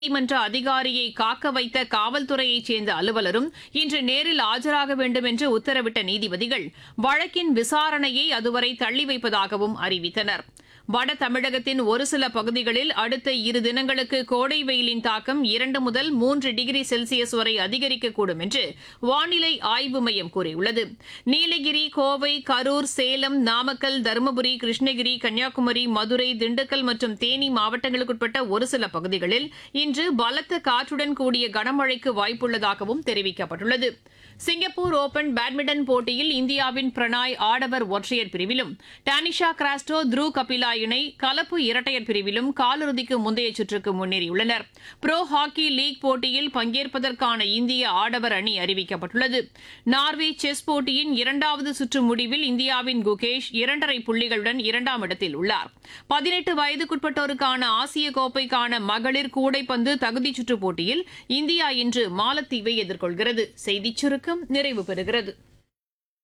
நீதிமன்ற அதிகாரியை காக்க வைத்த காவல்துறையைச் சேர்ந்த அலுவலரும் இன்று நேரில் ஆஜராக வேண்டும் என்று உத்தரவிட்ட நீதிபதிகள் வழக்கின் விசாரணையை அதுவரை தள்ளி வைப்பதாகவும் அறிவித்தனர் வட தமிழகத்தின் ஒரு சில பகுதிகளில் அடுத்த இரு தினங்களுக்கு கோடை வெயிலின் தாக்கம் இரண்டு முதல் மூன்று டிகிரி செல்சியஸ் வரை அதிகரிக்கக்கூடும் என்று வானிலை ஆய்வு மையம் கூறியுள்ளது நீலகிரி கோவை கரூர் சேலம் நாமக்கல் தருமபுரி கிருஷ்ணகிரி கன்னியாகுமரி மதுரை திண்டுக்கல் மற்றும் தேனி மாவட்டங்களுக்குட்பட்ட ஒரு சில பகுதிகளில் இன்று பலத்த காற்றுடன் கூடிய கனமழைக்கு வாய்ப்புள்ளதாகவும் தெரிவிக்கப்பட்டுள்ளது சிங்கப்பூர் ஓபன் பேட்மிண்டன் போட்டியில் இந்தியாவின் பிரணாய் ஆடவர் ஒற்றையர் பிரிவிலும் டானிஷா கிராஸ்டோ த்ரூ கபிலா இணை கலப்பு இரட்டையர் பிரிவிலும் காலிறுதிக்கு முந்தைய சுற்றுக்கு முன்னேறியுள்ளனர் ப்ரோ ஹாக்கி லீக் போட்டியில் பங்கேற்பதற்கான இந்திய ஆடவர் அணி அறிவிக்கப்பட்டுள்ளது நார்வே செஸ் போட்டியின் இரண்டாவது சுற்று முடிவில் இந்தியாவின் குகேஷ் இரண்டரை புள்ளிகளுடன் இரண்டாம் இடத்தில் உள்ளார் பதினெட்டு வயதுக்குட்பட்டோருக்கான ஆசிய கோப்பைக்கான மகளிர் கூடைப்பந்து தகுதிச் சுற்றுப் போட்டியில் இந்தியா இன்று மாலத்தீவை எதிர்கொள்கிறது செய்திச் சுருக்கம் நிறைவு பெறுகிறது